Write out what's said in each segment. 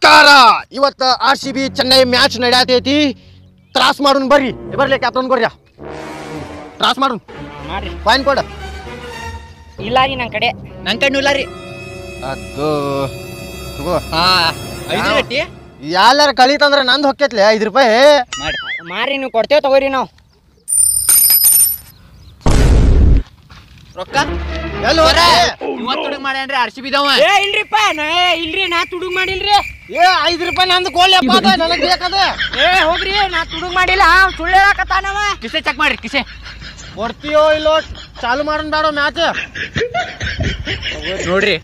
ನಮಸ್ಕಾರ ಇವತ್ತು R C B Chennai match ನಡೆಯತೈತಿ ತ್ರಾಸ್ ಮಾಡೋನ್ ಬರ್ರಿ ಏ ಬರ್ಲಿ ಕ್ಯಾಪ್ಟನ್ ಕೊಡ್ರಿ ತ್ರಾಸ್ ಮಾಡೋನ್ ಮಾಡ್ರಿ ಫೈನ್ ಕೊಡ ಇಲ್ಲ ರೀ ನನ್ನ ಕಡೆ ನನ್ ಕಣ್ಣು ಇಲ್ಲ ರೀ ಅದು ತಗೋ ಹಾ ಐದು ಯಾವ? ಗಟ್ಟಿ ಎಲ್ಲಾರ ಕಳೀತಂದ್ರೆ ನಂದು ಹೊಕ್ಕೈತ್ಲೆ ಐದು ರೂಪಾಯಿ ಮಾಡಿ ಮಾರಿ ನೀವು ಕೊಡ್ತೇವೆ ತಗೋರಿ ನಾವು ರೊಕ್ಕ ಎಲ್ಲಿ ಹೋದ್ರೆ ಇವತ್ತು ಹುಡುಗ ಮಾಡ್ಯಾನ್ರಿ ಆರ್ ಸಿ ಬಿದವ ಏ ಇಲ್ರಿಪ್ಪ ನಾ ಏ ಇಲ್ರಿ ನಾ ತುಡುಗ್ ಮಾಡಿಲ್ರಿ ಏ ಐದು ರೂಪಾಯಿ ನಂದು ಕೋಲ್ಯಪ್ಪ ಅದ ನನಗೆ ಬೇಕದ ಏ ಹೋಗ್ರಿ ನಾ ತುಡುಗ್ ಮಾಡಿಲ್ಲ ಅವ್ನ್ ಸುಳ್ಳು ಹೇಳಕತ್ತಾನವ ಕಿಸೆ ಚೆಕ್ ಮಾಡ್ರಿ ಕಿಸೆ ಕೊಡ್ತೀಯೋ ಇಲ್ಲೋ ಚಾಲು ಮಾಡೋಣ ಬೇಡ ಮ್ಯಾಚ್ ನೋಡ್ರಿ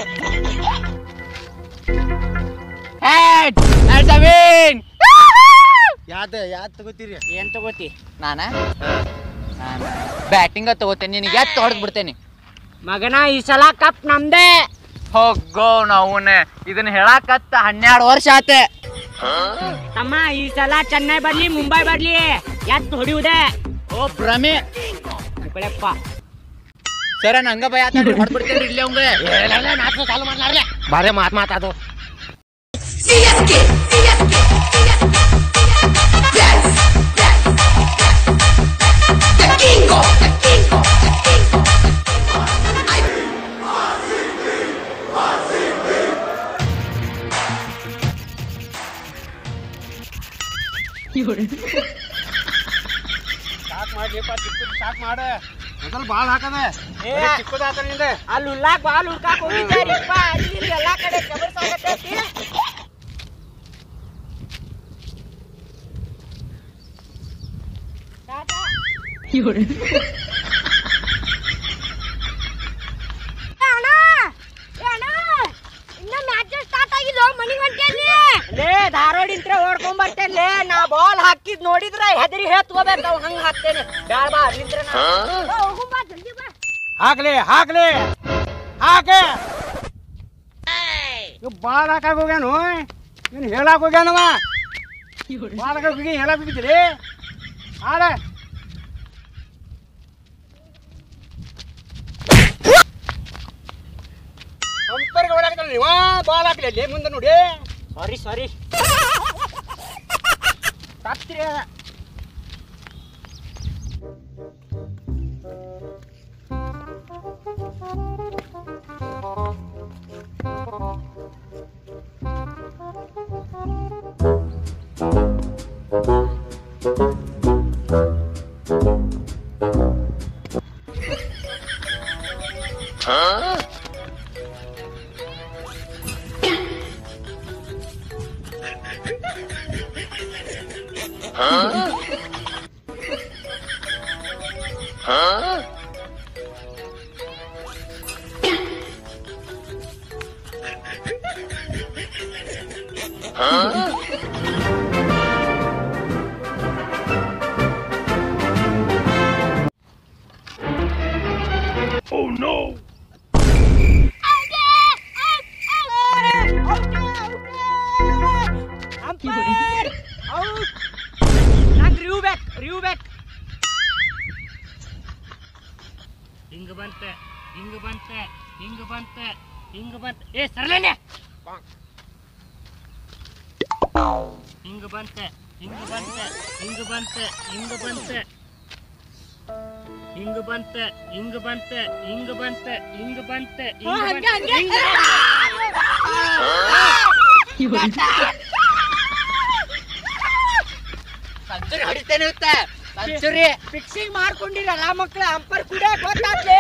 Head! That's a win! ಯಾವ್ದು ಯಾವ್ದು ತಗೋತೀರಿ ಏನ್ ತಗೋತಿ ನಾನ ಬ್ಯಾಟಿಂಗ ತಗೋತೇನೆ ನಿನಗೆ ಎತ್ತು ಹೊಡೆದ್ ಬಿಡ್ತೇನೆ ಮಗನ ಈ ಸಲ ಕಪ್ ನಮ್ದೇ ಹೋಗೋ ನಾವುನ ಇದನ್ನ ಹೇಳಾಕತ್ತ ಹನ್ನೆರಡು ವರ್ಷ ಆತ ತಮ್ಮ ಈ ಸಲ ಚೆನ್ನೈ ಬರ್ಲಿ ಮುಂಬೈ ಬರ್ಲಿ ಎತ್ತು ಹೊಡಿಯುವುದೇ ಓ ಭ್ರಮೆ ಕಡೆಪ್ಪ ಸರ ನಂಗ ಭಯ ಆತ ಹೊಡ್ಬಿಡ್ತೇನೆ ಇಲ್ಲೇ ಅವಂಗ ಮ್ಯಾಚ್ ಚಾಲು ಮಾಡ್ಲಾರ್ಲೆ ಬಾರೆ ಮಾತ್ ಮಾತಾದು CSK, CSK, Yes, yes. The king of, the king of, the king of. ಸಾಕ್ ಮಾಡ್ಲಿಪ್ಪ ಚಿಕ್ಕದ್ ಸಾಕ್ ಮಾಡ ಮೊದಲು ಬಾಳ್ ಹಾಕದ ಚಿಕ್ಕದ ಹಾಕದ ನಿಂದ ಅಲ್ಲಿ ಉಲ್ಲಾಕ್ ಬಾಲ್ ಹುಡ್ಕಾಕ್ ಹೋಗಿದ್ದಾರಿಪ್ಪ ಅಲ್ಲಿ ಇಲ್ಲಿ ಎಲ್ಲಾ ಕಡೆ ಕಬರ್ಸಾಗತ್ತೈತಿ ಲೇ ಧಾರವಾಡಿಂತ್ರ ಓಡ್ಕೊಂಡ್ ಬರ್ತೇನೆ ನಾ ಬಾಲ್ ಹಾಕಿದ್ ನೋಡಿದ್ರ ಹೆದರಿ ಹೇತ್ಕೋಬೇಕು ನಾವು ಹಂಗ ಹಾಕ್ತೇನೆ ಬ್ಯಾಡ ಬಾ ಅಲ್ಲಿಂತ್ರ ನಾ ಹಾಕ್ಲಿ ಹಾಕ್ಲಿ ಹಾಕೆ ಇವ್ ಬಾಳ್ ಹಾಕಾಕ ಹೋಗ್ಯಾನು ನೀನು ಹೇಳಾಕ ಹೋಗ್ಯಾನವ ಬಾಳ್ ಹಾಕಾಕ ಹೋಗಿ ಹೇಳಾಕ ಹೋಗಿದ್ರಿ ಆಡ ಅಂಪರ್ಗೆ ಹೊಡ್ಯಾಕತ್ತಲ್ಲ ನೀವ ಬಾಲ್ ಹಾಕ್ಲಿ ಅಲ್ಲಿ ಮುಂದೆ ನೋಡಿ ಸಾರಿ ಸಾರಿ ತಪ್ಪಿರಿ ನಂಗೆ ರಿವ್ ಬ್ಯಾಕ್ ರಿವ್ ಬ್ಯಾಕ್ ಹಿಂಗ ಬಂತ ಹಿಂಗ ಬಂತ ಹಿಂಗ ಬಂತ ಹಿಂಗ ಬಂತ ಏ ಸರ್ಲೇನೆ ಹಿಂಗ ಬಂತ ಹಿಂಗ ಬಂತ ಹಿಂಗ ಬಂತ ಹಿಂಗ ಬಂತ ಹಿಂಗ ಬಂತ ಹಿಂಗ ಬಂತ ಹಿಂಗ ಬಂತ ಹಿಂಗ ಬಂತ ಹಿಂಗ ಸಂಚುರಿ ಹೊಡಿತೇನೆ ಇತ್ತ ಸಂಚುರಿ ಫಿಕ್ಸಿಂಗ್ ಮಾಡ್ಕೊಂಡಿರಲ್ಲ ಮಕ್ಳ ಅಂಪರ್ ಕೂಡ ಗೊತ್ತಾಗ್ಲಿ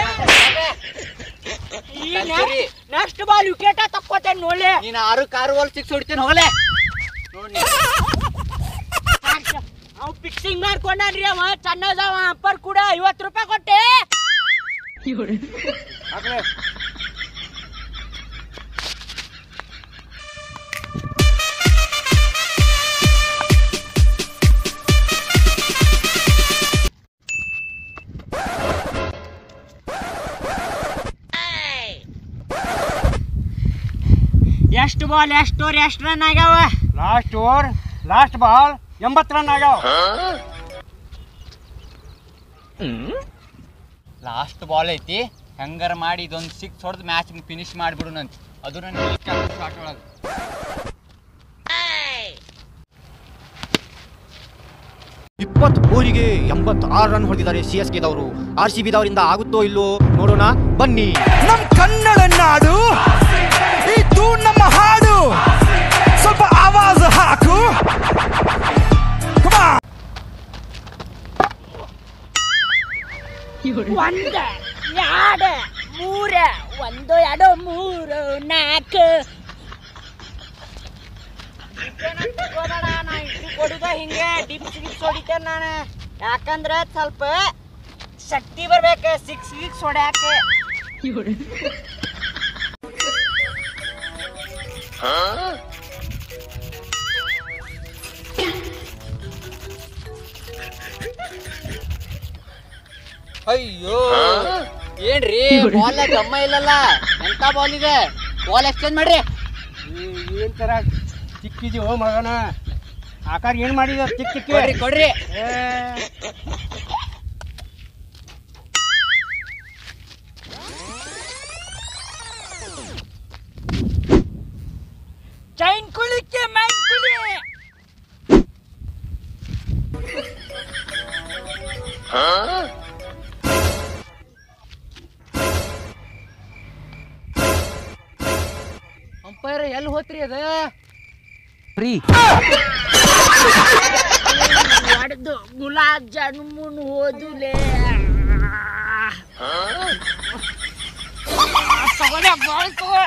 ಸರಿ. ನೆಕ್ಸ್ಟ್ ಬಾಲ್ ವಿಕೆಟ ತಕ್ಕೋತೇನೆ ನೋಡ್ಲಿ ನೀನು ಆರು ಕಾರು ವಾಲ್ ಸಿಕ್ಸ್ ಹೊಡಿತೇನೆ ಹೋಗಲೇ ನೋಡಿ ಅವ್ ಫಿಕ್ಸಿಂಗ್ ಮಾಡ್ಕೊಂಡ್ರಿ ಅವ ಚೆನ್ನದವ ಅಂಪರ್ ಕೂಡ ಐವತ್ತು ರೂಪಾಯಿ ಕೊಟ್ಟೆ ಹಾಕ್ಲಿ ಎಷ್ಟು ಬಾಲ್ ಎಷ್ಟು ಓವರ್ ಎಷ್ಟು ರನ್ ಆಗ್ಯಾವ ಲಾಸ್ಟ್ ಓವರ್ ಲಾಸ್ಟ್ ಬಾಲ್ ಎಂಬತ್ತು ರನ್ ಆಗ್ಯಾವ ಲಾಸ್ಟ್ ಬಾಲ್ ಐತಿ ಹೆಂಗಾರ ಮಾಡಿ ಇದೊಂದು ಸಿಕ್ಸ್ ಹೊಡೆದು ಮ್ಯಾಚ್ ಫಿನಿಶ್ ಮಾಡಿಬಿಡು ನಂತ ಅದು ನನ್ನ ಶಾಟ್ ಒಳಗೆ ಎಪ್ಪತ್ಮೂರಿಗೆ ಎಂಬತ್ತಾರು ರನ್ ಹೊಡೆದಿದ್ದಾರೆ ಸಿ ಎಸ್ ಕೆದವರು ಆರ್ ಸಿ ಬಿದವರಿಂದ ಆಗುತ್ತೋ ಇಲ್ಲೋ ನೋಡೋಣ ಬನ್ನಿ ನಮ್ ಕನ್ನಡ ನಾಡು ಇದು ನಮ್ಮ ಹಾಡು ಸ್ವಲ್ಪ ಆವಾಜ ಹಾಕು Come on. ಒಂದ ಎರಡ ಮೂರ ಒಂದು ಎರಡು ಮೂರು ನಾಲ್ಕು ನಾ ಇಡ್ಲಿ ಕೊಡುದ ಹಿಂಗೆ ಡಿಪ್ಸ್ ಗಿಪ್ಸ್ ಹೊಡಿತೇನೆ ನಾನು ಯಾಕಂದ್ರೆ ಸ್ವಲ್ಪ ಶಕ್ತಿ ಬರ್ಬೇಕು ಸಿಕ್ಸ್ ಗಿಕ್ಸ್ ಹೊಡ್ಯಾಕ ಅಯ್ಯೋ ಏನ್ರಿ ಬಾಲ್ ಗಮ್ಮ ಇಲ್ಲಲ್ಲ ಎಂತ ಬಾಲ್ ಇದೆ ಬಾಲ್ ಎಕ್ಸ್ಚೇಂಜ್ ಮಾಡ್ರಿ ಏನ್ ತರ ಚಿಕ್ಕಿದೀವೋ ಮಗನ ಆಕಾರ ಏನ್ ಮಾಡಿದ ಚಿಕ್ಕ ಚಿಕ್ಕ ಕೊಡ್ರಿ ಕೊಡ್ರಿ ಚೈನ್ ಕುಳಿಕ್ಕೆ ಮೈನ್ ಕುಳಿ ಅಂಪೈರ್ ಎಲ್ಲಿ ಹೋತ್ರಿ ಅದ ಹೊಡೆದು ಗುಲಾಬ್ ಜಾಮೂನ್ ಹೋದುಲೆ ತಗೊಳ್ಳೆ ಬಾಳ್ ತಗೋ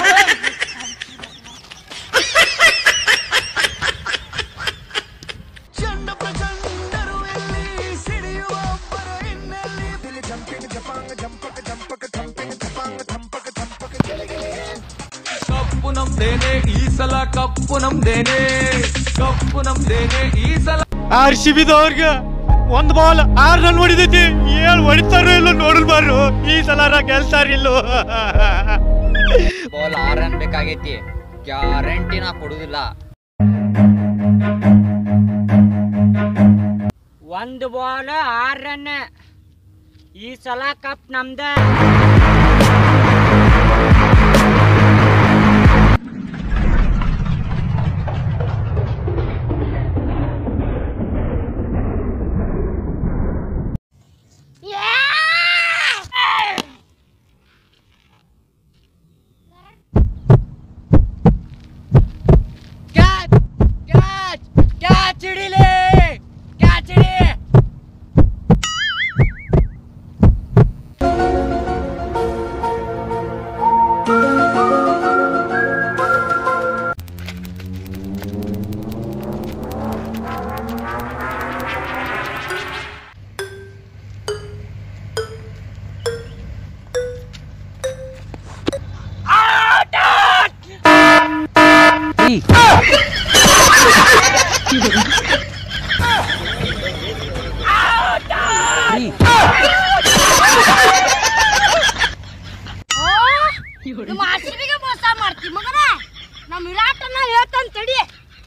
ಕಪ್ಪು ನಮ್ದೇನೆ ಈ ಸಲ ಕಪ್ಪು ನಮ್ದೇನೆ ಕಪ್ಪು ನಮ್ದೇನೆ ಈ ಸಲ ಆರ್ ಸಿ ಬಿದವ್ರಿಗೆ ಒಂದ್ ಬಾಲ್ ಆರ್ ರನ್ ಹೊಡಿದೈತಿ ಏನ್ ಹೊಡಿತಾರೋ ಇಲ್ಲೋ ನೋಡಲ್ ಬಾರು ಈ ಸಲ ಗೆಲ್ತಾರಿಲ್ಲೋ ಬಾಲ್ ಆರ್ ರನ್ ಬೇಕಾಗೈತಿ ಗ್ಯಾರಂಟಿ ನಾ ಕೊಡುದಿಲ್ಲ ಒಂದು ಬಾಲ್ ಆರ್ ರನ್ ಈ ಸಲ ಕಪ್ ನಮ್ದ ಕ್ಯಾಚ್ ಕ್ಯಾಚ್ ಕ್ಯಾಚ್ ಹಿಡಿಲಿ ಕ್ಯಾಚ್ ಹಿಡಿ ನಮ್ಮ ಆರ್ಸಿಬಿಗೆ ಮೋಸ ಮಾಡ್ತಿ ಮಗನ ನಮ್ಮ ವಿರಾಟನ್ನ ಹೇಳ್ತಾನೆ ತಡಿ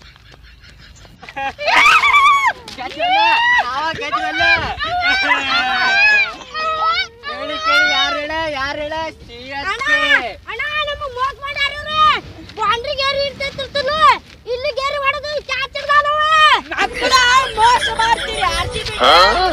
ಕೇಳಿ ಕೇಳಿ ಯಾರು ಹೇಳ ಯಾರು ಹೇಳ ಸಿ ಅಣ್ಣ ಅಣ್ಣ ನಮ್ಮ ಮೋಸ ಮಾಡ್ಯಾರ ಇವ್ರು ಬಾಂಡ್ರಿ ಗೇರಿ ಇರ್ತೈತಿರ್ತಲು ಇಲ್ಲಿ ಗೇರಿ ಹೊಡೆದು ಕ್ಯಾಚ್ ಹಿಡ್ದಾನವ ಮೋಸ ಮಾಡ್ತೀರಿ R C B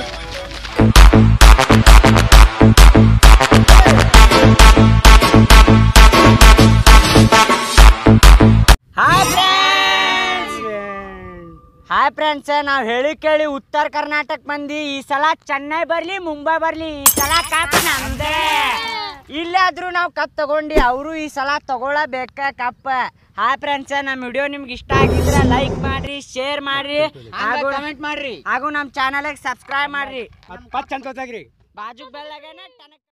hi friends hi friends ನಾವು ಹೇಳಿ ಕೇಳಿ ಉತ್ತರ ಕರ್ನಾಟಕ ಮಂದಿ ಈ ಸಲ ಚೆನ್ನೈ ಬರ್ಲಿ ಮುಂಬೈ ಬರ್ಲಿ ಈ ಸಲ ಕಪ್ ನಮ್ದೇ ಇಲ್ಲಾದ್ರೂ ನಾವು ಕಪ್ ತಗೊಂಡು ಅವರು ಈ ಸಲ ತಗೊಳ್ಳಬೇಕ ಕಪ್ ಹಾಯ್ ಫ್ರೆಂಡ್ಸ್ ನಮ್ಮ ವಿಡಿಯೋ ನಿಮ್ಗೆ ಇಷ್ಟ ಆಗಿದ್ರೆ ಲೈಕ್ ಮಾಡ್ರಿ ಶೇರ್ ಮಾಡ್ರಿ ಹಾಗೂ ಕಮೆಂಟ್ ಮಾಡ್ರಿ ಹಾಗೂ ನಮ್ಮ ಚಾನಲ್ಗೆ ಸಬ್ಸ್ಕ್ರೈಬ್ ಮಾಡ್ರಿ ಪಚ್ ಅಂತ ಬಾಜು ಬೆಳ್ಳಗೇನೆ